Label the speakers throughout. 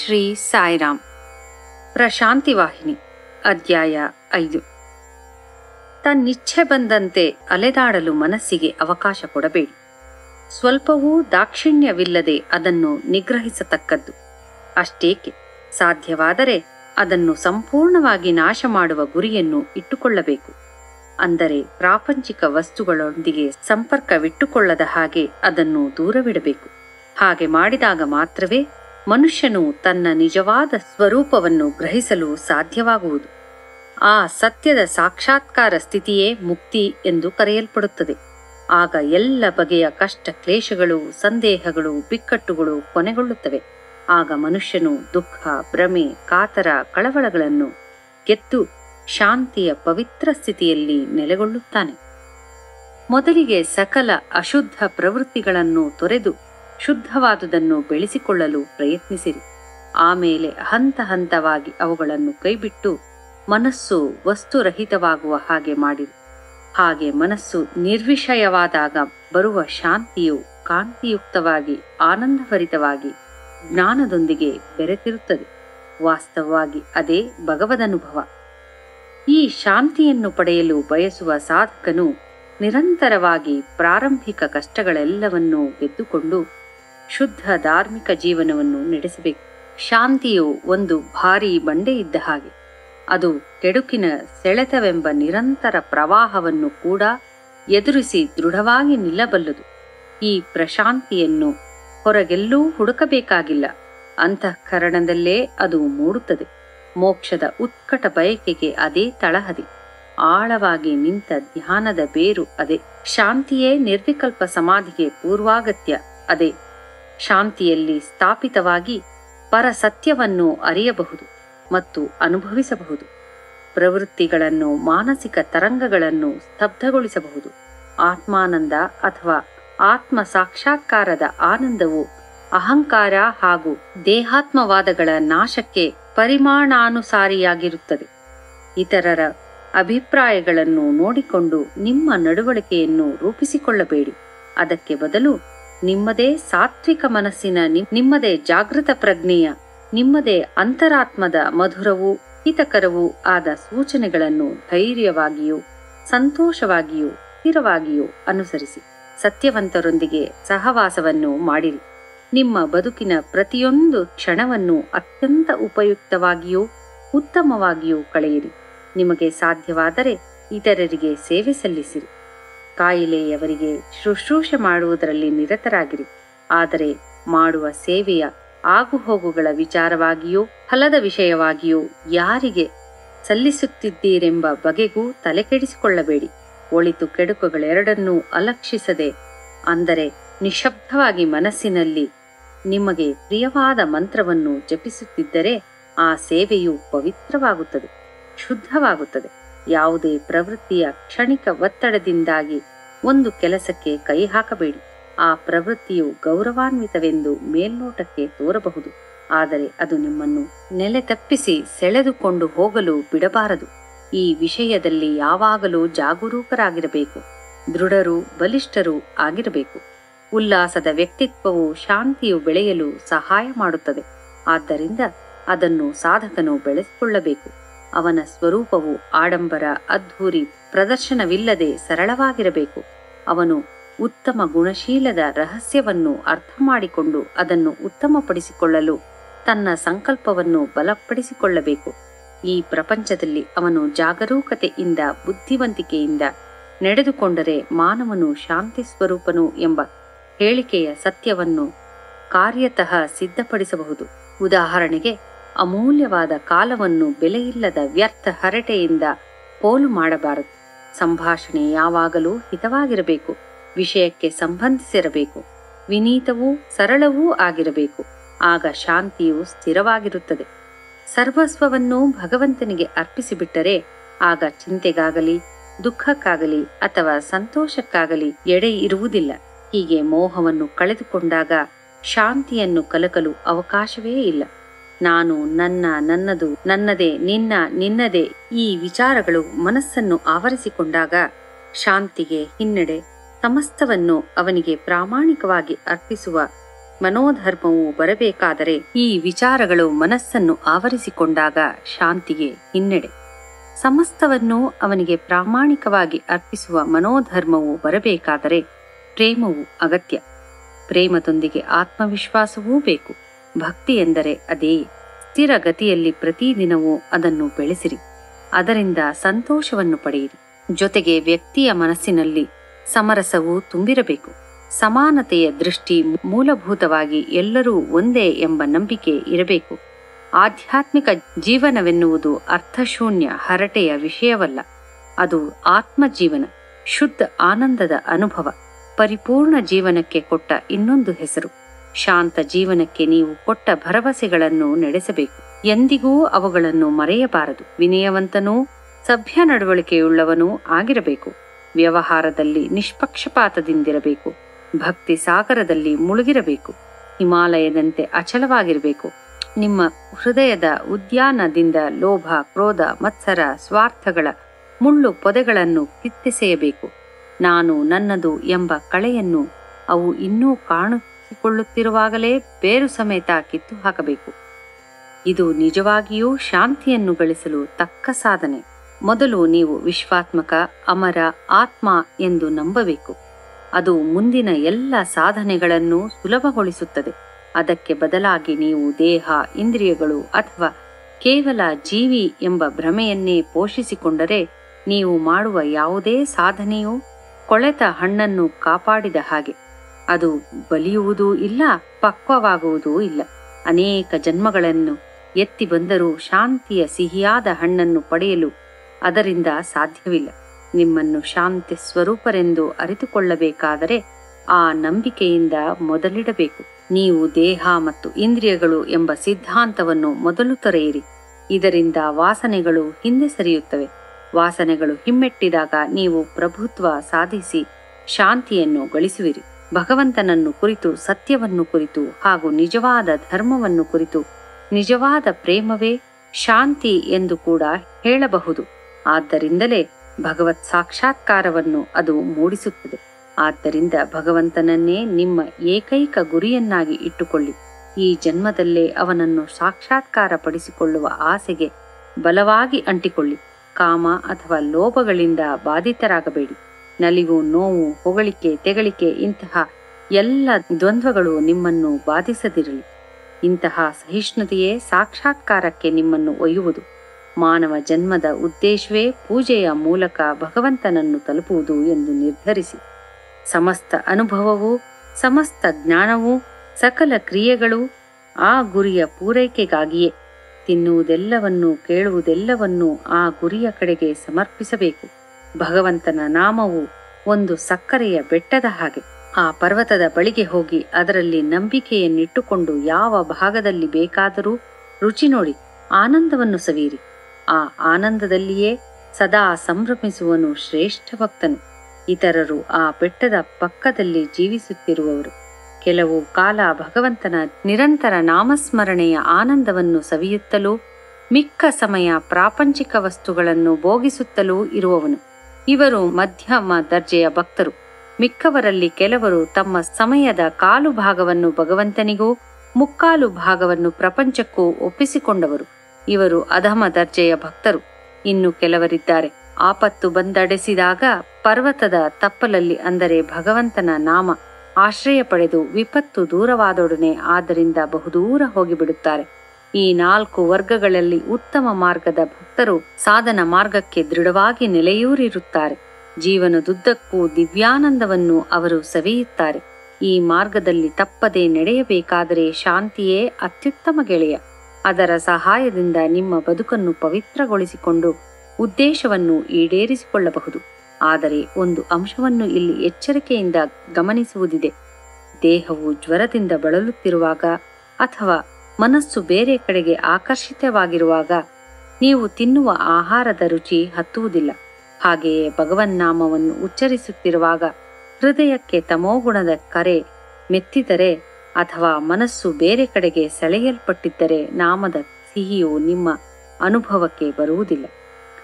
Speaker 1: ಶ್ರೀ ಸಾಯಿರಾಮ್ ಪ್ರಶಾಂತಿ ವಾಹಿನಿ ಅಧ್ಯಾಯ ಐದು ತನ್ನಿಚ್ಛೆ ಬಂದಂತೆ ಅಲೆದಾಡಲು ಮನಸ್ಸಿಗೆ ಅವಕಾಶ ಕೊಡಬೇಡಿ ಸ್ವಲ್ಪವೂ ದಾಕ್ಷಿಣ್ಯವಿಲ್ಲದೆ ಅದನ್ನು ನಿಗ್ರಹಿಸತಕ್ಕದ್ದು ಅಷ್ಟೇಕೆ ಸಾಧ್ಯವಾದರೆ ಅದನ್ನು ಸಂಪೂರ್ಣವಾಗಿ ನಾಶ ಮಾಡುವ ಗುರಿಯನ್ನು ಇಟ್ಟುಕೊಳ್ಳಬೇಕು ಅಂದರೆ ಪ್ರಾಪಂಚಿಕ ವಸ್ತುಗಳೊಂದಿಗೆ ಸಂಪರ್ಕವಿಟ್ಟುಕೊಳ್ಳದ ಹಾಗೆ ಅದನ್ನು ದೂರವಿಡಬೇಕು ಹಾಗೆ ಮಾಡಿದಾಗ ಮಾತ್ರವೇ ಮನುಷ್ಯನು ತನ್ನ ನಿಜವಾದ ಸ್ವರೂಪವನ್ನು ಗ್ರಹಿಸಲು ಸಾಧ್ಯವಾಗುವುದು ಆ ಸತ್ಯದ ಸಾಕ್ಷಾತ್ಕಾರ ಸ್ಥಿತಿಯೇ ಮುಕ್ತಿ ಎಂದು ಕರೆಯಲ್ಪಡುತ್ತದೆ ಆಗ ಎಲ್ಲ ಬಗೆಯ ಕಷ್ಟ ಕ್ಲೇಶಗಳು ಸಂದೇಹಗಳು ಬಿಕ್ಕಟ್ಟುಗಳು ಕೊನೆಗೊಳ್ಳುತ್ತವೆ ಆಗ ಮನುಷ್ಯನು ದುಃಖ ಭ್ರಮೆ ಕಾತರ ಕಳವಳಗಳನ್ನು ಗೆದ್ದು ಶಾಂತಿಯ ಪವಿತ್ರ ಸ್ಥಿತಿಯಲ್ಲಿ ನೆಲೆಗೊಳ್ಳುತ್ತಾನೆ ಮೊದಲಿಗೆ ಸಕಲ ಅಶುದ್ಧ ಪ್ರವೃತ್ತಿಗಳನ್ನು ತೊರೆದು ಶುದ್ಧವಾದುದನ್ನು ಬೆಳೆಸಿಕೊಳ್ಳಲು ಪ್ರಯತ್ನಿಸಿರಿ ಆಮೇಲೆ ಹಂತ ಹಂತವಾಗಿ ಅವುಗಳನ್ನು ಕೈಬಿಟ್ಟು ಮನಸ್ಸು ವಸ್ತುರಹಿತವಾಗುವ ಹಾಗೆ ಮಾಡಿರಿ ಹಾಗೆ ಮನಸ್ಸು ನಿರ್ವಿಷಯವಾದಾಗ ಬರುವ ಶಾಂತಿಯು ಕಾಂತಿಯುಕ್ತವಾಗಿ ಆನಂದಭರಿತವಾಗಿ ಜ್ಞಾನದೊಂದಿಗೆ ಬೆರೆತಿರುತ್ತದೆ ವಾಸ್ತವವಾಗಿ ಅದೇ ಭಗವದನುಭವ ಈ ಶಾಂತಿಯನ್ನು ಪಡೆಯಲು ಬಯಸುವ ಸಾಧಕನು ನಿರಂತರವಾಗಿ ಪ್ರಾರಂಭಿಕ ಕಷ್ಟಗಳೆಲ್ಲವನ್ನೂ ಗೆದ್ದುಕೊಂಡು ಶುದ್ಧ ಧಾರ್ಮಿಕ ಜೀವನವನ್ನು ನಡೆಸಬೇಕು ಶಾಂತಿಯು ಒಂದು ಭಾರೀ ಬಂಡೆ ಇದ್ದ ಹಾಗೆ ಅದು ಕೆಡುಕಿನ ಸೆಳೆತವೆಂಬ ನಿರಂತರ ಪ್ರವಾಹವನ್ನು ಕೂಡ ಎದುರಿಸಿ ದೃಢವಾಗಿ ನಿಲ್ಲಬಲ್ಲದು ಈ ಪ್ರಶಾಂತಿಯನ್ನು ಹೊರಗೆಲ್ಲೂ ಹುಡುಕಬೇಕಾಗಿಲ್ಲ ಅಂತಃಕರಣದಲ್ಲೇ ಅದು ಮೂಡುತ್ತದೆ ಮೋಕ್ಷದ ಉತ್ಕಟ ಬಯಕೆಗೆ ಅದೇ ತಳಹದಿ ಆಳವಾಗಿ ನಿಂತ ಧ್ಯಾನದ ಬೇರು ಅದೇ ಶಾಂತಿಯೇ ನಿರ್ವಿಕಲ್ಪ ಸಮಾಧಿಗೆ ಪೂರ್ವಾಗತ್ಯ ಅದೇ ಶಾಂತಿಯಲ್ಲಿ ಸ್ಥಾಪಿತವಾಗಿ ಪರಸತ್ಯವನ್ನು ಅರಿಯಬಹುದು ಮತ್ತು ಅನುಭವಿಸಬಹುದು ಪ್ರವೃತ್ತಿಗಳನ್ನು ಮಾನಸಿಕ ತರಂಗಗಳನ್ನು ಸ್ತಬ್ಧಗೊಳಿಸಬಹುದು ಆತ್ಮಾನಂದ ಅಥವಾ ಆತ್ಮ ಸಾಕ್ಷಾತ್ಕಾರದ ಆನಂದವು ಅಹಂಕಾರ ಹಾಗೂ ದೇಹಾತ್ಮವಾದಗಳ ನಾಶಕ್ಕೆ ಪರಿಮಾಣಾನುಸಾರಿಯಾಗಿರುತ್ತದೆ ಇತರರ ಅಭಿಪ್ರಾಯಗಳನ್ನು ನೋಡಿಕೊಂಡು ನಿಮ್ಮ ನಡವಳಿಕೆಯನ್ನು ರೂಪಿಸಿಕೊಳ್ಳಬೇಡಿ ಅದಕ್ಕೆ ಬದಲು ನಿಮ್ಮದೇ ಸಾತ್ವಿಕ ಮನಸ್ಸಿನ ನಿಮ್ಮದೇ ಜಾಗೃತ ಪ್ರಜ್ಞೆಯ ನಿಮ್ಮದೇ ಅಂತರಾತ್ಮದ ಮಧುರವೂ ಹಿತಕರವೂ ಆದ ಸೂಚನೆಗಳನ್ನು ಧೈರ್ಯವಾಗಿಯೂ ಸಂತೋಷವಾಗಿಯೂ ಸ್ಥಿರವಾಗಿಯೂ ಅನುಸರಿಸಿ ಸತ್ಯವಂತರೊಂದಿಗೆ ಸಹವಾಸವನ್ನು ಮಾಡಿರಿ ನಿಮ್ಮ ಬದುಕಿನ ಪ್ರತಿಯೊಂದು ಕ್ಷಣವನ್ನು ಅತ್ಯಂತ ಉಪಯುಕ್ತವಾಗಿಯೂ ಉತ್ತಮವಾಗಿಯೂ ಕಳೆಯಿರಿ ನಿಮಗೆ ಸಾಧ್ಯವಾದರೆ ಇತರರಿಗೆ ಸೇವೆ ಸಲ್ಲಿಸಿರಿ ಕಾಯಿಲೆಯವರಿಗೆ ಶುಶ್ರೂಷೆ ಮಾಡುವುದರಲ್ಲಿ ನಿರತರಾಗಿರಿ ಆದರೆ ಮಾಡುವ ಸೇವೆಯ ಆಗುಹೋಗುಗಳ ವಿಚಾರವಾಗಿಯೂ ಫಲದ ವಿಷಯವಾಗಿಯೂ ಯಾರಿಗೆ ಸಲ್ಲಿಸುತ್ತಿದ್ದೀರೆಂಬ ಬಗೆಗೂ ತಲೆಕೆಡಿಸಿಕೊಳ್ಳಬೇಡಿ ಒಳಿತು ಕೆಡುಕುಗಳೆರಡನ್ನೂ ಅಲಕ್ಷಿಸದೆ ಅಂದರೆ ನಿಶಬ್ದವಾಗಿ ಮನಸ್ಸಿನಲ್ಲಿ ನಿಮಗೆ ಪ್ರಿಯವಾದ ಮಂತ್ರವನ್ನು ಜಪಿಸುತ್ತಿದ್ದರೆ ಆ ಸೇವೆಯು ಪವಿತ್ರವಾಗುತ್ತದೆ ಶುದ್ಧವಾಗುತ್ತದೆ ಯಾವುದೇ ಪ್ರವೃತ್ತಿಯ ಕ್ಷಣಿಕ ಒತ್ತಡದಿಂದಾಗಿ ಒಂದು ಕೆಲಸಕ್ಕೆ ಕೈ ಹಾಕಬೇಡಿ ಆ ಪ್ರವೃತ್ತಿಯು ಗೌರವಾನ್ವಿತವೆಂದು ಮೇಲ್ನೋಟಕ್ಕೆ ತೋರಬಹುದು ಆದರೆ ಅದು ನಿಮ್ಮನ್ನು ನೆಲೆ ತಪ್ಪಿಸಿ ಸೆಳೆದುಕೊಂಡು ಹೋಗಲು ಬಿಡಬಾರದು ಈ ವಿಷಯದಲ್ಲಿ ಯಾವಾಗಲೂ ಜಾಗರೂಕರಾಗಿರಬೇಕು ದೃಢರು ಬಲಿಷ್ಠರು ಆಗಿರಬೇಕು ಉಲ್ಲಾಸದ ವ್ಯಕ್ತಿತ್ವವು ಶಾಂತಿಯು ಬೆಳೆಯಲು ಸಹಾಯ ಮಾಡುತ್ತದೆ ಆದ್ದರಿಂದ ಅದನ್ನು ಸಾಧಕನು ಬೆಳೆಸಿಕೊಳ್ಳಬೇಕು ಅವನ ಸ್ವರೂಪವು ಆಡಂಬರ ಅದ್ಧೂರಿ ಪ್ರದರ್ಶನವಿಲ್ಲದೆ ಸರಳವಾಗಿರಬೇಕು ಅವನು ಉತ್ತಮ ಗುಣಶೀಲದ ರಹಸ್ಯವನ್ನು ಅರ್ಥ ಮಾಡಿಕೊಂಡು ಅದನ್ನು ಉತ್ತಮಪಡಿಸಿಕೊಳ್ಳಲು ತನ್ನ ಸಂಕಲ್ಪವನ್ನು ಬಲಪಡಿಸಿಕೊಳ್ಳಬೇಕು ಈ ಪ್ರಪಂಚದಲ್ಲಿ ಅವನು ಜಾಗರೂಕತೆಯಿಂದ ಬುದ್ಧಿವಂತಿಕೆಯಿಂದ ನಡೆದುಕೊಂಡರೆ ಮಾನವನು ಶಾಂತಿ ಸ್ವರೂಪನು ಎಂಬ ಹೇಳಿಕೆಯ ಸತ್ಯವನ್ನು ಕಾರ್ಯತಃ ಸಿದ್ಧಪಡಿಸಬಹುದು ಉದಾಹರಣೆಗೆ ಅಮೂಲ್ಯವಾದ ಕಾಲವನ್ನು ಬೆಲೆಯಿಲ್ಲದ ವ್ಯರ್ಥ ಹರಟೆಯಿಂದ ಪೋಲು ಮಾಡಬಾರದು ಸಂಭಾಷಣೆ ಯಾವಾಗಲೂ ಹಿತವಾಗಿರಬೇಕು ವಿಷಯಕ್ಕೆ ಸಂಬಂಧಿಸಿರಬೇಕು ವಿನೀತವೂ ಸರಳವೂ ಆಗಿರಬೇಕು ಆಗ ಶಾಂತಿಯು ಸ್ಥಿರವಾಗಿರುತ್ತದೆ ಸರ್ವಸ್ವವನ್ನು ಭಗವಂತನಿಗೆ ಅರ್ಪಿಸಿಬಿಟ್ಟರೆ ಆಗ ಚಿಂತೆಗಾಗಲಿ ದುಃಖಕ್ಕಾಗಲಿ ಅಥವಾ ಸಂತೋಷಕ್ಕಾಗಲಿ ಎಡೆ ಇರುವುದಿಲ್ಲ ಹೀಗೆ ಮೋಹವನ್ನು ಕಳೆದುಕೊಂಡಾಗ ಶಾಂತಿಯನ್ನು ಕಲಕಲು ಅವಕಾಶವೇ ಇಲ್ಲ ನಾನು ನನ್ನ ನನ್ನದು ನನ್ನದೇ ನಿನ್ನ ನಿನ್ನದೇ ಈ ವಿಚಾರಗಳು ಮನಸ್ಸನ್ನು ಆವರಿಸಿಕೊಂಡಾಗ ಶಾಂತಿಗೆ ಹಿನ್ನಡೆ ಸಮಸ್ತವನ್ನು ಅವನಿಗೆ ಪ್ರಾಮಾಣಿಕವಾಗಿ ಅರ್ಪಿಸುವ ಮನೋಧರ್ಮವು ಬರಬೇಕಾದರೆ ಈ ವಿಚಾರಗಳು ಮನಸ್ಸನ್ನು ಆವರಿಸಿಕೊಂಡಾಗ ಶಾಂತಿಗೆ ಹಿನ್ನಡೆ ಸಮಸ್ತವನ್ನು ಅವನಿಗೆ ಪ್ರಾಮಾಣಿಕವಾಗಿ ಅರ್ಪಿಸುವ ಮನೋಧರ್ಮವು ಬರಬೇಕಾದರೆ ಪ್ರೇಮವು ಅಗತ್ಯ ಪ್ರೇಮದೊಂದಿಗೆ ಆತ್ಮವಿಶ್ವಾಸವೂ ಬೇಕು ಭಕ್ತಿ ಎಂದರೆ ಅದೇ ಸ್ಥಿರ ಗತಿಯಲ್ಲಿ ಪ್ರತಿದಿನವೂ ಅದನ್ನು ಬೆಳೆಸಿರಿ ಅದರಿಂದ ಸಂತೋಷವನ್ನು ಪಡೆಯಿರಿ ಜೊತೆಗೆ ವ್ಯಕ್ತಿಯ ಮನಸ್ಸಿನಲ್ಲಿ ಸಮರಸವೂ ತುಂಬಿರಬೇಕು ಸಮಾನತೆಯ ದೃಷ್ಟಿ ಮೂಲಭೂತವಾಗಿ ಎಲ್ಲರೂ ಒಂದೇ ಎಂಬ ನಂಬಿಕೆ ಇರಬೇಕು ಆಧ್ಯಾತ್ಮಿಕ ಜೀವನವೆನ್ನುವುದು ಅರ್ಥಶೂನ್ಯ ಹರಟೆಯ ವಿಷಯವಲ್ಲ ಅದು ಆತ್ಮಜೀವನ ಶುದ್ಧ ಆನಂದದ ಅನುಭವ ಪರಿಪೂರ್ಣ ಜೀವನಕ್ಕೆ ಕೊಟ್ಟ ಇನ್ನೊಂದು ಹೆಸರು ಶಾಂತ ಜೀವನಕ್ಕೆ ನೀವು ಕೊಟ್ಟ ಭರವಸೆಗಳನ್ನು ನಡೆಸಬೇಕು ಎಂದಿಗೂ ಅವುಗಳನ್ನು ಮರೆಯಬಾರದು ವಿನಯವಂತನೂ ಸಭ್ಯ ನಡವಳಿಕೆಯುಳ್ಳವನೂ ಆಗಿರಬೇಕು ವ್ಯವಹಾರದಲ್ಲಿ ನಿಷ್ಪಕ್ಷಪಾತದಿಂದಿರಬೇಕು ಭಕ್ತಿ ಸಾಗರದಲ್ಲಿ ಮುಳುಗಿರಬೇಕು ಹಿಮಾಲಯದಂತೆ ಅಚಲವಾಗಿರಬೇಕು ನಿಮ್ಮ ಹೃದಯದ ಉದ್ಯಾನದಿಂದ ಲೋಭ ಕ್ರೋಧ ಮತ್ಸರ ಸ್ವಾರ್ಥಗಳ ಮುಳ್ಳು ಪೊದೆಗಳನ್ನು ಕಿತ್ತೆಸೆಯಬೇಕು ನಾನು ನನ್ನದು ಎಂಬ ಕಳೆಯನ್ನು ಅವು ಇನ್ನೂ ಕಾಣಿಸಿಕೊಳ್ಳುತ್ತಿರುವಾಗಲೇ ಬೇರು ಸಮೇತ ಕಿತ್ತು ಹಾಕಬೇಕು ಇದು ನಿಜವಾಗಿಯೂ ಶಾಂತಿಯನ್ನು ಗಳಿಸಲು ತಕ್ಕ ಸಾಧನೆ ಮೊದಲು ನೀವು ವಿಶ್ವಾತ್ಮಕ ಅಮರ ಆತ್ಮ ಎಂದು ನಂಬಬೇಕು ಅದು ಮುಂದಿನ ಎಲ್ಲ ಸಾಧನೆಗಳನ್ನು ಸುಲಭಗೊಳಿಸುತ್ತದೆ ಅದಕ್ಕೆ ಬದಲಾಗಿ ನೀವು ದೇಹ ಇಂದ್ರಿಯಗಳು ಅಥವಾ ಕೇವಲ ಜೀವಿ ಎಂಬ ಭ್ರಮೆಯನ್ನೇ ಪೋಷಿಸಿಕೊಂಡರೆ ನೀವು ಮಾಡುವ ಯಾವುದೇ ಸಾಧನೆಯೂ ಕೊಳೆತ ಹಣ್ಣನ್ನು ಕಾಪಾಡಿದ ಹಾಗೆ ಅದು ಬಲಿಯುವುದೂ ಇಲ್ಲ ಪಕ್ವವಾಗುವುದೂ ಇಲ್ಲ ಅನೇಕ ಜನ್ಮಗಳನ್ನು ಎತ್ತಿ ಬಂದರೂ ಶಾಂತಿಯ ಸಿಹಿಯಾದ ಹಣ್ಣನ್ನು ಪಡೆಯಲು ಅದರಿಂದ ಸಾಧ್ಯವಿಲ್ಲ ನಿಮ್ಮನ್ನು ಶಾಂತಿ ಸ್ವರೂಪರೆಂದು ಅರಿತುಕೊಳ್ಳಬೇಕಾದರೆ ಆ ನಂಬಿಕೆಯಿಂದ ಮೊದಲಿಡಬೇಕು ನೀವು ದೇಹ ಮತ್ತು ಇಂದ್ರಿಯಗಳು ಎಂಬ ಸಿದ್ಧಾಂತವನ್ನು ಮೊದಲು ತೊರೆಯಿರಿ ಇದರಿಂದ ವಾಸನೆಗಳು ಹಿಂದೆ ಸರಿಯುತ್ತವೆ ವಾಸನೆಗಳು ಹಿಮ್ಮೆಟ್ಟಿದಾಗ ನೀವು ಪ್ರಭುತ್ವ ಸಾಧಿಸಿ ಶಾಂತಿಯನ್ನು ಗಳಿಸುವಿರಿ ಭಗವಂತನನ್ನು ಕುರಿತು ಸತ್ಯವನ್ನು ಕುರಿತು ಹಾಗೂ ನಿಜವಾದ ಧರ್ಮವನ್ನು ಕುರಿತು ನಿಜವಾದ ಪ್ರೇಮವೇ ಶಾಂತಿ ಎಂದು ಕೂಡ ಹೇಳಬಹುದು ಆದ್ದರಿಂದಲೇ ಭಗವತ್ ಸಾಕ್ಷಾತ್ಕಾರವನ್ನು ಅದು ಮೂಡಿಸುತ್ತದೆ ಆದ್ದರಿಂದ ಭಗವಂತನನ್ನೇ ನಿಮ್ಮ ಏಕೈಕ ಗುರಿಯನ್ನಾಗಿ ಇಟ್ಟುಕೊಳ್ಳಿ ಈ ಜನ್ಮದಲ್ಲೇ ಅವನನ್ನು ಸಾಕ್ಷಾತ್ಕಾರ ಪಡಿಸಿಕೊಳ್ಳುವ ಆಸೆಗೆ ಬಲವಾಗಿ ಅಂಟಿಕೊಳ್ಳಿ ಕಾಮ ಅಥವಾ ಲೋಭಗಳಿಂದ ಬಾಧಿತರಾಗಬೇಡಿ ನಲಿವು ನೋವು ಹೊಗಳಿಕೆ ತೆಗಳಿಕೆ ಇಂತಹ ಎಲ್ಲ ದ್ವಂದ್ವಗಳು ನಿಮ್ಮನ್ನು ಬಾಧಿಸದಿರಲಿ ಇಂತಹ ಸಹಿಷ್ಣುತೆಯೇ ಸಾಕ್ಷಾತ್ಕಾರಕ್ಕೆ ನಿಮ್ಮನ್ನು ಒಯ್ಯುವುದು ಮಾನವ ಜನ್ಮದ ಉದ್ದೇಶವೇ ಪೂಜೆಯ ಮೂಲಕ ಭಗವಂತನನ್ನು ತಲುಪುವುದು ಎಂದು ನಿರ್ಧರಿಸಿ ಸಮಸ್ತ ಅನುಭವವೂ ಸಮಸ್ತ ಜ್ಞಾನವೂ ಸಕಲ ಕ್ರಿಯೆಗಳು ಆ ಗುರಿಯ ಪೂರೈಕೆಗಾಗಿಯೇ ತಿನ್ನುವುದೆಲ್ಲವನ್ನೂ ಕೇಳುವುದೆಲ್ಲವನ್ನೂ ಆ ಗುರಿಯ ಕಡೆಗೆ ಸಮರ್ಪಿಸಬೇಕು ಭಗವಂತನ ನಾಮವು ಒಂದು ಸಕ್ಕರೆಯ ಬೆಟ್ಟದ ಹಾಗೆ ಆ ಪರ್ವತದ ಬಳಿಗೆ ಹೋಗಿ ಅದರಲ್ಲಿ ನಂಬಿಕೆಯನ್ನಿಟ್ಟುಕೊಂಡು ಯಾವ ಭಾಗದಲ್ಲಿ ಬೇಕಾದರೂ ರುಚಿ ನೋಡಿ ಆನಂದವನ್ನು ಸವಿಯಿರಿ ಆ ಆನಂದದಲ್ಲಿಯೇ ಸದಾ ಸಂಭ್ರಮಿಸುವನು ಶ್ರೇಷ್ಠ ಭಕ್ತನು ಇತರರು ಆ ಬೆಟ್ಟದ ಪಕ್ಕದಲ್ಲಿ ಜೀವಿಸುತ್ತಿರುವವರು ಕೆಲವು ಕಾಲ ಭಗವಂತನ ನಿರಂತರ ನಾಮಸ್ಮರಣೆಯ ಆನಂದವನ್ನು ಸವಿಯುತ್ತಲೂ ಮಿಕ್ಕ ಸಮಯ ಪ್ರಾಪಂಚಿಕ ವಸ್ತುಗಳನ್ನು ಭೋಗಿಸುತ್ತಲೂ ಇರುವವನು ಇವರು ಮಧ್ಯಮ ದರ್ಜೆಯ ಭಕ್ತರು ಮಿಕ್ಕವರಲ್ಲಿ ಕೆಲವರು ತಮ್ಮ ಸಮಯದ ಕಾಲು ಭಾಗವನ್ನು ಭಗವಂತನಿಗೂ ಮುಕ್ಕಾಲು ಭಾಗವನ್ನು ಪ್ರಪಂಚಕ್ಕೂ ಒಪ್ಪಿಸಿಕೊಂಡವರು ಇವರು ಅಧಮ ದರ್ಜೆಯ ಭಕ್ತರು ಇನ್ನು ಕೆಲವರಿದ್ದಾರೆ ಆಪತ್ತು ಬಂದಡೆಸಿದಾಗ ಪರ್ವತದ ತಪ್ಪಲಲ್ಲಿ ಅಂದರೆ ಭಗವಂತನ ನಾಮ ಆಶ್ರಯ ಪಡೆದು ವಿಪತ್ತು ದೂರವಾದೊಡನೆ ಆದ್ದರಿಂದ ಬಹುದೂರ ಹೋಗಿಬಿಡುತ್ತಾರೆ ಈ ನಾಲ್ಕು ವರ್ಗಗಳಲ್ಲಿ ಉತ್ತಮ ಮಾರ್ಗದ ಭಕ್ತರು ಸಾಧನ ಮಾರ್ಗಕ್ಕೆ ದೃಢವಾಗಿ ನೆಲೆಯೂರಿರುತ್ತಾರೆ ಜೀವನದುದ್ದಕ್ಕೂ ದಿವ್ಯಾನಂದವನ್ನು ಅವರು ಸವಿಯುತ್ತಾರೆ ಈ ಮಾರ್ಗದಲ್ಲಿ ತಪ್ಪದೆ ನಡೆಯಬೇಕಾದರೆ ಶಾಂತಿಯೇ ಅತ್ಯುತ್ತಮ ಗೆಳೆಯ ಅದರ ಸಹಾಯದಿಂದ ನಿಮ್ಮ ಬದುಕನ್ನು ಪವಿತ್ರಗೊಳಿಸಿಕೊಂಡು ಉದ್ದೇಶವನ್ನು ಈಡೇರಿಸಿಕೊಳ್ಳಬಹುದು ಆದರೆ ಒಂದು ಅಂಶವನ್ನು ಇಲ್ಲಿ ಎಚ್ಚರಿಕೆಯಿಂದ ಗಮನಿಸುವುದಿದೆ ದೇಹವು ಜ್ವರದಿಂದ ಬಳಲುತ್ತಿರುವಾಗ ಅಥವಾ ಮನಸ್ಸು ಬೇರೆ ಕಡೆಗೆ ಆಕರ್ಷಿತವಾಗಿರುವಾಗ ನೀವು ತಿನ್ನುವ ಆಹಾರದ ರುಚಿ ಹತ್ತುವುದಿಲ್ಲ ಹಾಗೆಯೇ ಭಗವನ್ನಾಮವನ್ನು ಉಚ್ಚರಿಸುತ್ತಿರುವಾಗ ಹೃದಯಕ್ಕೆ ತಮೋಗುಣದ ಕರೆ ಮೆತ್ತಿದರೆ ಅಥವಾ ಮನಸ್ಸು ಬೇರೆ ಕಡೆಗೆ ಸೆಳೆಯಲ್ಪಟ್ಟಿದ್ದರೆ ನಾಮದ ಸಿಹಿಯು ನಿಮ್ಮ ಅನುಭವಕ್ಕೆ ಬರುವುದಿಲ್ಲ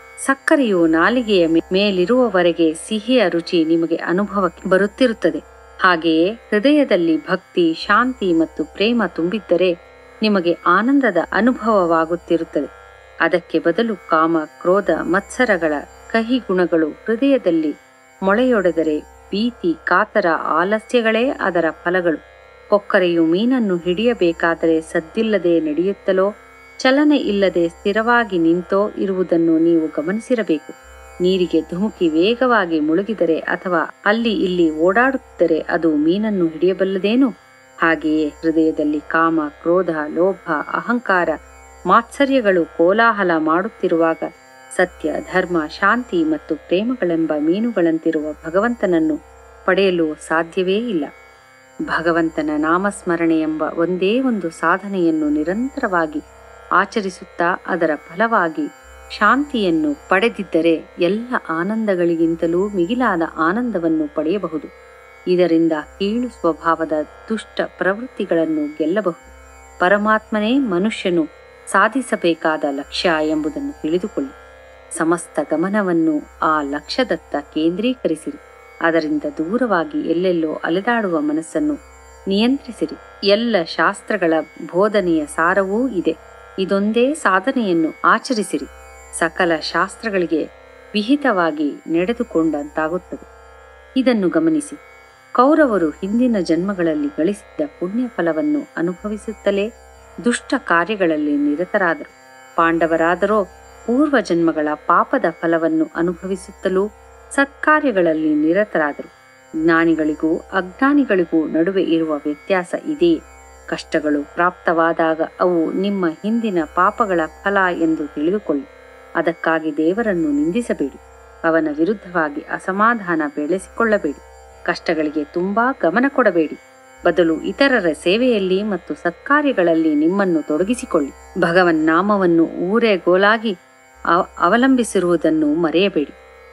Speaker 1: ಸಕ್ಕರೆಯು ನಾಲಿಗೆಯ ಮೇಲಿರುವವರೆಗೆ ಸಿಹಿಯ ರುಚಿ ನಿಮಗೆ ಅನುಭವಕ್ಕೆ ಬರುತ್ತಿರುತ್ತದೆ ಹಾಗೆಯೇ ಹೃದಯದಲ್ಲಿ ಭಕ್ತಿ ಶಾಂತಿ ಮತ್ತು ಪ್ರೇಮ ತುಂಬಿದ್ದರೆ ನಿಮಗೆ ಆನಂದದ ಅನುಭವವಾಗುತ್ತಿರುತ್ತದೆ ಅದಕ್ಕೆ ಬದಲು ಕಾಮ ಕ್ರೋಧ ಮತ್ಸರಗಳ ಕಹಿ ಗುಣಗಳು ಹೃದಯದಲ್ಲಿ ಮೊಳೆಯೊಡೆದರೆ ಭೀತಿ ಕಾತರ ಆಲಸ್ಯಗಳೇ ಅದರ ಫಲಗಳು ಕೊಕ್ಕರೆಯು ಮೀನನ್ನು ಹಿಡಿಯಬೇಕಾದರೆ ಸದ್ದಿಲ್ಲದೆ ನಡೆಯುತ್ತಲೋ ಚಲನೆ ಇಲ್ಲದೆ ಸ್ಥಿರವಾಗಿ ನಿಂತೋ ಇರುವುದನ್ನು ನೀವು ಗಮನಿಸಿರಬೇಕು ನೀರಿಗೆ ಧುಮುಕಿ ವೇಗವಾಗಿ ಮುಳುಗಿದರೆ ಅಥವಾ ಅಲ್ಲಿ ಇಲ್ಲಿ ಓಡಾಡುತ್ತಿದ್ದರೆ ಅದು ಮೀನನ್ನು ಹಿಡಿಯಬಲ್ಲದೇನು ಹಾಗೆಯೇ ಹೃದಯದಲ್ಲಿ ಕಾಮ ಕ್ರೋಧ ಲೋಭ ಅಹಂಕಾರ ಮಾತ್ಸರ್ಯಗಳು ಕೋಲಾಹಲ ಮಾಡುತ್ತಿರುವಾಗ ಸತ್ಯ ಧರ್ಮ ಶಾಂತಿ ಮತ್ತು ಪ್ರೇಮಗಳೆಂಬ ಮೀನುಗಳಂತಿರುವ ಭಗವಂತನನ್ನು ಪಡೆಯಲು ಸಾಧ್ಯವೇ ಇಲ್ಲ ಭಗವಂತನ ನಾಮಸ್ಮರಣೆ ಎಂಬ ಒಂದೇ ಒಂದು ಸಾಧನೆಯನ್ನು ನಿರಂತರವಾಗಿ ಆಚರಿಸುತ್ತಾ ಅದರ ಫಲವಾಗಿ ಶಾಂತಿಯನ್ನು ಪಡೆದಿದ್ದರೆ ಎಲ್ಲ ಆನಂದಗಳಿಗಿಂತಲೂ ಮಿಗಿಲಾದ ಆನಂದವನ್ನು ಪಡೆಯಬಹುದು ಇದರಿಂದ ಕೀಳು ಸ್ವಭಾವದ ದುಷ್ಟ ಪ್ರವೃತ್ತಿಗಳನ್ನು ಗೆಲ್ಲಬಹುದು ಪರಮಾತ್ಮನೇ ಮನುಷ್ಯನು ಸಾಧಿಸಬೇಕಾದ ಲಕ್ಷ್ಯ ಎಂಬುದನ್ನು ತಿಳಿದುಕೊಳ್ಳಿ ಸಮಸ್ತ ಗಮನವನ್ನು ಆ ಲಕ್ಷ್ಯದತ್ತ ಕೇಂದ್ರೀಕರಿಸಿರಿ ಅದರಿಂದ ದೂರವಾಗಿ ಎಲ್ಲೆಲ್ಲೋ ಅಲೆದಾಡುವ ಮನಸ್ಸನ್ನು ನಿಯಂತ್ರಿಸಿರಿ ಎಲ್ಲ ಶಾಸ್ತ್ರಗಳ ಬೋಧನೆಯ ಸಾರವೂ ಇದೆ ಇದೊಂದೇ ಸಾಧನೆಯನ್ನು ಆಚರಿಸಿರಿ ಸಕಲ ಶಾಸ್ತ್ರಗಳಿಗೆ ವಿಹಿತವಾಗಿ ನಡೆದುಕೊಂಡಂತಾಗುತ್ತದೆ ಇದನ್ನು ಗಮನಿಸಿ ಕೌರವರು ಹಿಂದಿನ ಜನ್ಮಗಳಲ್ಲಿ ಗಳಿಸಿದ್ದ ಪುಣ್ಯ ಫಲವನ್ನು ಅನುಭವಿಸುತ್ತಲೇ ದುಷ್ಟ ಕಾರ್ಯಗಳಲ್ಲಿ ನಿರತರಾದರು ಪಾಂಡವರಾದರೋ ಪೂರ್ವ ಜನ್ಮಗಳ ಪಾಪದ ಫಲವನ್ನು ಅನುಭವಿಸುತ್ತಲೂ ಸತ್ಕಾರ್ಯಗಳಲ್ಲಿ ನಿರತರಾದರು ಜ್ಞಾನಿಗಳಿಗೂ ಅಜ್ಞಾನಿಗಳಿಗೂ ನಡುವೆ ಇರುವ ವ್ಯತ್ಯಾಸ ಇದೆಯೇ ಕಷ್ಟಗಳು ಪ್ರಾಪ್ತವಾದಾಗ ಅವು ನಿಮ್ಮ ಹಿಂದಿನ ಪಾಪಗಳ ಫಲ ಎಂದು ತಿಳಿದುಕೊಳ್ಳಿ ಅದಕ್ಕಾಗಿ ದೇವರನ್ನು ನಿಂದಿಸಬೇಡಿ ಅವನ ವಿರುದ್ಧವಾಗಿ ಅಸಮಾಧಾನ ಬೆಳೆಸಿಕೊಳ್ಳಬೇಡಿ ಕಷ್ಟಗಳಿಗೆ ತುಂಬಾ ಗಮನ ಕೊಡಬೇಡಿ ಬದಲು ಇತರರ ಸೇವೆಯಲ್ಲಿ ಮತ್ತು ಸತ್ಕಾರ್ಯಗಳಲ್ಲಿ ನಿಮ್ಮನ್ನು ತೊಡಗಿಸಿಕೊಳ್ಳಿ ಭಗವನ್ ನಾಮವನ್ನು ಊರೆಗೋಲಾಗಿ ಅವ- ಅವಲಂಬಿಸಿರುವುದನ್ನು ಮರೆಯಬೇಡಿ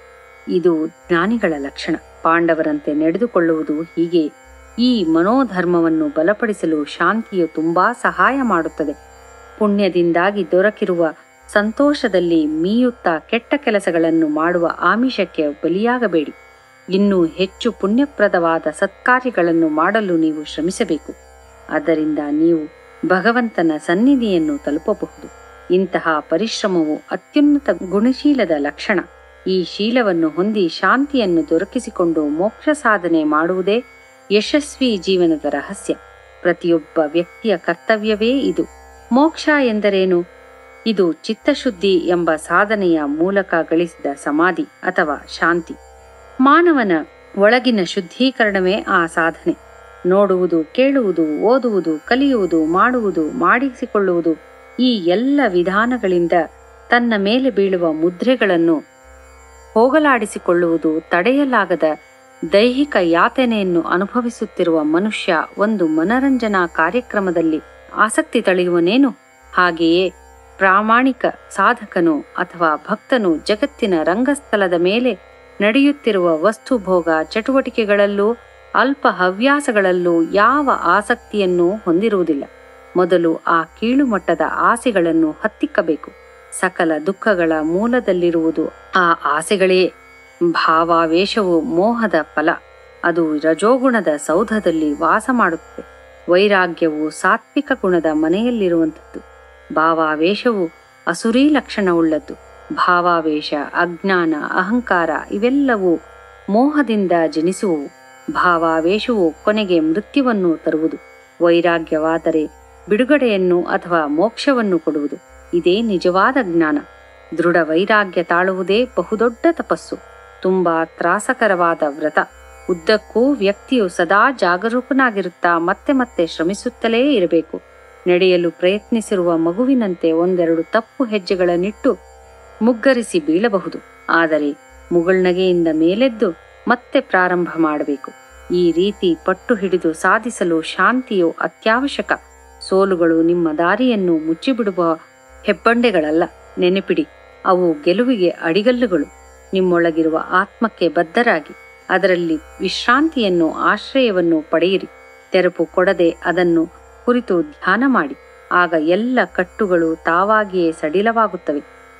Speaker 1: ಇದು ಜ್ಞಾನಿಗಳ ಲಕ್ಷಣ ಪಾಂಡವರಂತೆ ನಡೆದುಕೊಳ್ಳುವುದು ಹೀಗೆ ಈ ಮನೋಧರ್ಮವನ್ನು ಬಲಪಡಿಸಲು ಶಾಂತಿಯು ತುಂಬಾ ಸಹಾಯ ಮಾಡುತ್ತದೆ ಪುಣ್ಯದಿಂದಾಗಿ ದೊರಕಿರುವ ಸಂತೋಷದಲ್ಲಿ ಮೀಯುತ್ತಾ ಕೆಟ್ಟ ಕೆಲಸಗಳನ್ನು ಮಾಡುವ ಆಮಿಷಕ್ಕೆ ಬಲಿಯಾಗಬೇಡಿ ಇನ್ನೂ ಹೆಚ್ಚು ಪುಣ್ಯಪ್ರದವಾದ ಸತ್ಕಾರ್ಯಗಳನ್ನು ಮಾಡಲು ನೀವು ಶ್ರಮಿಸಬೇಕು ಆದ್ದರಿಂದ ನೀವು ಭಗವಂತನ ಸನ್ನಿಧಿಯನ್ನು ತಲುಪಬಹುದು ಇಂತಹ ಪರಿಶ್ರಮವು ಅತ್ಯುನ್ನತ ಗುಣಶೀಲದ ಲಕ್ಷಣ ಈ ಶೀಲವನ್ನು ಹೊಂದಿ ಶಾಂತಿಯನ್ನು ದೊರಕಿಸಿಕೊಂಡು ಮೋಕ್ಷ ಸಾಧನೆ ಮಾಡುವುದೇ ಯಶಸ್ವಿ ಜೀವನದ ರಹಸ್ಯ ಪ್ರತಿಯೊಬ್ಬ ವ್ಯಕ್ತಿಯ ಕರ್ತವ್ಯವೇ ಇದು ಮೋಕ್ಷ ಎಂದರೇನು ಇದು ಚಿತ್ತಶುದ್ಧಿ ಎಂಬ ಸಾಧನೆಯ ಮೂಲಕ ಗಳಿಸಿದ ಸಮಾಧಿ ಅಥವಾ ಶಾಂತಿ ಮಾನವನ ಒಳಗಿನ ಶುದ್ಧೀಕರಣವೇ ಆ ಸಾಧನೆ ನೋಡುವುದು ಕೇಳುವುದು ಓದುವುದು ಕಲಿಯುವುದು ಮಾಡುವುದು ಮಾಡಿಸಿಕೊಳ್ಳುವುದು ಈ ಎಲ್ಲ ವಿಧಾನಗಳಿಂದ ತನ್ನ ಮೇಲೆ ಬೀಳುವ ಮುದ್ರೆಗಳನ್ನು ಹೋಗಲಾಡಿಸಿಕೊಳ್ಳುವುದು ತಡೆಯಲಾಗದ ದೈಹಿಕ ಯಾತನೆಯನ್ನು ಅನುಭವಿಸುತ್ತಿರುವ ಮನುಷ್ಯ ಒಂದು ಮನರಂಜನಾ ಕಾರ್ಯಕ್ರಮದಲ್ಲಿ ಆಸಕ್ತಿ ತಳೆಯುವನೇನು ಹಾಗೆಯೇ ಪ್ರಾಮಾಣಿಕ ಸಾಧಕನು ಅಥವಾ ಭಕ್ತನು ಜಗತ್ತಿನ ರಂಗಸ್ಥಳದ ಮೇಲೆ ನಡೆಯುತ್ತಿರುವ ವಸ್ತುಭೋಗ ಚಟುವಟಿಕೆಗಳಲ್ಲೂ ಅಲ್ಪ ಹವ್ಯಾಸಗಳಲ್ಲೂ ಯಾವ ಆಸಕ್ತಿಯನ್ನೂ ಹೊಂದಿರುವುದಿಲ್ಲ ಮೊದಲು ಆ ಕೀಳುಮಟ್ಟದ ಆಸೆಗಳನ್ನು ಹತ್ತಿಕ್ಕಬೇಕು ಸಕಲ ದುಃಖಗಳ ಮೂಲದಲ್ಲಿರುವುದು ಆ ಆಸೆಗಳೇ ಭಾವಾವೇಶವು ಮೋಹದ ಫಲ ಅದು ರಜೋಗುಣದ ಸೌಧದಲ್ಲಿ ವಾಸ ಮಾಡುತ್ತದೆ ವೈರಾಗ್ಯವು ಸಾತ್ವಿಕ ಗುಣದ ಮನೆಯಲ್ಲಿರುವಂಥದ್ದು ಭಾವಾವೇಶವು ಅಸುರೀ ಲಕ್ಷಣವುಳ್ಳದ್ದು ಭಾವಾವೇಶ ಅಜ್ಞಾನ ಅಹಂಕಾರ ಇವೆಲ್ಲವೂ ಮೋಹದಿಂದ ಜನಿಸುವವು ಭಾವಾವೇಶವು ಕೊನೆಗೆ ಮೃತ್ಯುವನ್ನು ತರುವುದು ವೈರಾಗ್ಯವಾದರೆ ಬಿಡುಗಡೆಯನ್ನು ಅಥವಾ ಮೋಕ್ಷವನ್ನು ಕೊಡುವುದು ಇದೇ ನಿಜವಾದ ಜ್ಞಾನ ದೃಢ ವೈರಾಗ್ಯ ತಾಳುವುದೇ ಬಹುದೊಡ್ಡ ತಪಸ್ಸು ತುಂಬಾ ತ್ರಾಸಕರವಾದ ವ್ರತ ಉದ್ದಕ್ಕೂ ವ್ಯಕ್ತಿಯು ಸದಾ ಜಾಗರೂಕನಾಗಿರುತ್ತಾ ಮತ್ತೆ ಮತ್ತೆ ಶ್ರಮಿಸುತ್ತಲೇ ಇರಬೇಕು ನಡೆಯಲು ಪ್ರಯತ್ನಿಸಿರುವ ಮಗುವಿನಂತೆ ಒಂದೆರಡು ತಪ್ಪು ಹೆಜ್ಜೆಗಳನ್ನಿಟ್ಟು ಮುಗ್ಗರಿಸಿ ಬೀಳಬಹುದು ಆದರೆ ಮುಗುಳ್ನಗೆಯಿಂದ ಮೇಲೆದ್ದು ಮತ್ತೆ ಪ್ರಾರಂಭ ಮಾಡಬೇಕು ಈ ರೀತಿ ಪಟ್ಟು ಹಿಡಿದು ಸಾಧಿಸಲು ಶಾಂತಿಯು ಅತ್ಯವಶ್ಯಕ ಸೋಲುಗಳು ನಿಮ್ಮ ದಾರಿಯನ್ನು ಮುಚ್ಚಿಬಿಡುವ ಹೆಬ್ಬಂಡೆಗಳಲ್ಲ ನೆನಪಿಡಿ ಅವು ಗೆಲುವಿಗೆ ಅಡಿಗಲ್ಲುಗಳು ನಿಮ್ಮೊಳಗಿರುವ ಆತ್ಮಕ್ಕೆ ಬದ್ಧರಾಗಿ ಅದರಲ್ಲಿ ವಿಶ್ರಾಂತಿಯನ್ನು ಆಶ್ರಯವನ್ನು ಪಡೆಯಿರಿ ತೆರಪು ಕೊಡದೆ ಅದನ್ನು ಕುರಿತು ಧ್ಯಾನ ಮಾಡಿ ಆಗ ಎಲ್ಲ ಕಟ್ಟುಗಳು ತಾವಾಗಿಯೇ ಸಡಿಲವಾಗುತ್ತವೆ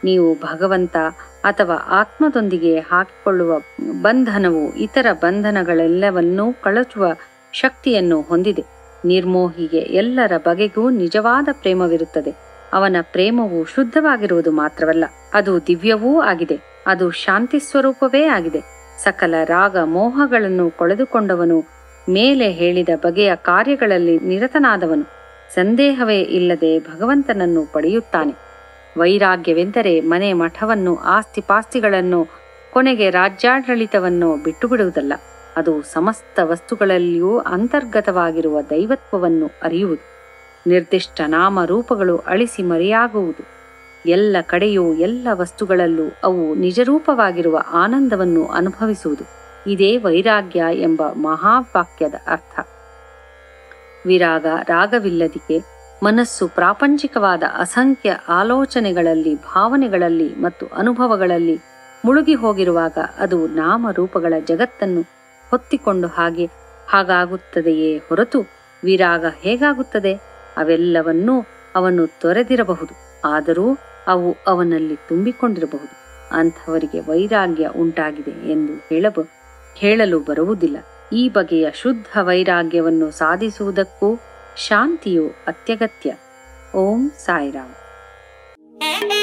Speaker 1: ನೀವು ಭಗವಂತ ಅಥವಾ ಆತ್ಮದೊಂದಿಗೆ ಹಾಕಿಕೊಳ್ಳುವ ಬಂಧನವು ಇತರ ಬಂಧನಗಳೆಲ್ಲವನ್ನೂ ಕಳಚುವ ಶಕ್ತಿಯನ್ನು ಹೊಂದಿದೆ ನಿರ್ಮೋಹಿಗೆ ಎಲ್ಲರ ಬಗೆಗೂ ನಿಜವಾದ ಪ್ರೇಮವಿರುತ್ತದೆ ಅವನ ಪ್ರೇಮವು ಶುದ್ಧವಾಗಿರುವುದು ಮಾತ್ರವಲ್ಲ ಅದು ದಿವ್ಯವೂ ಆಗಿದೆ ಅದು ಶಾಂತಿ ಸ್ವರೂಪವೇ ಆಗಿದೆ ಸಕಲ ರಾಗ ಮೋಹಗಳನ್ನು ಕೊಳೆದುಕೊಂಡವನು ಮೇಲೆ ಹೇಳಿದ ಬಗೆಯ ಕಾರ್ಯಗಳಲ್ಲಿ ನಿರತನಾದವನು ಸಂದೇಹವೇ ಇಲ್ಲದೆ ಭಗವಂತನನ್ನು ಪಡೆಯುತ್ತಾನೆ ವೈರಾಗ್ಯವೆಂದರೆ ಮನೆ ಮಠವನ್ನು ಆಸ್ತಿಪಾಸ್ತಿಗಳನ್ನು ಕೊನೆಗೆ ರಾಜ್ಯಾಡಳಿತವನ್ನು ಬಿಟ್ಟುಬಿಡುವುದಲ್ಲ ಅದು ಸಮಸ್ತ ವಸ್ತುಗಳಲ್ಲಿಯೂ ಅಂತರ್ಗತವಾಗಿರುವ ದೈವತ್ವವನ್ನು ಅರಿಯುವುದು ನಿರ್ದಿಷ್ಟ ನಾಮ ರೂಪಗಳು ಅಳಿಸಿ ಮರೆಯಾಗುವುದು ಎಲ್ಲ ಕಡೆಯೂ ಎಲ್ಲ ವಸ್ತುಗಳಲ್ಲೂ ಅವು ನಿಜರೂಪವಾಗಿರುವ ಆನಂದವನ್ನು ಅನುಭವಿಸುವುದು ಇದೇ ವೈರಾಗ್ಯ ಎಂಬ ಮಹಾವಾಕ್ಯದ ಅರ್ಥ ವಿರಾಗ ರಾಗವಿಲ್ಲದಿಗೆ ಮನಸ್ಸು ಪ್ರಾಪಂಚಿಕವಾದ ಅಸಂಖ್ಯ ಆಲೋಚನೆಗಳಲ್ಲಿ ಭಾವನೆಗಳಲ್ಲಿ ಮತ್ತು ಅನುಭವಗಳಲ್ಲಿ ಮುಳುಗಿ ಹೋಗಿರುವಾಗ ಅದು ನಾಮರೂಪಗಳ ಜಗತ್ತನ್ನು ಹೊತ್ತಿಕೊಂಡು ಹಾಗೆ ಹಾಗಾಗುತ್ತದೆಯೇ ಹೊರತು ವಿರಾಗ ಹೇಗಾಗುತ್ತದೆ ಅವೆಲ್ಲವನ್ನೂ ಅವನು ತೊರೆದಿರಬಹುದು ಆದರೂ ಅವು ಅವನಲ್ಲಿ ತುಂಬಿಕೊಂಡಿರಬಹುದು ಅಂಥವರಿಗೆ ವೈರಾಗ್ಯ ಉಂಟಾಗಿದೆ ಎಂದು ಹೇಳಬ ಹೇಳಲು ಬರುವುದಿಲ್ಲ ಈ ಬಗೆಯ ಶುದ್ಧ ವೈರಾಗ್ಯವನ್ನು ಸಾಧಿಸುವುದಕ್ಕೂ ಶಾಂತಿಯು ಅತ್ಯಗತ್ಯ ಓಂ ಸಾಯಿರಾಮ್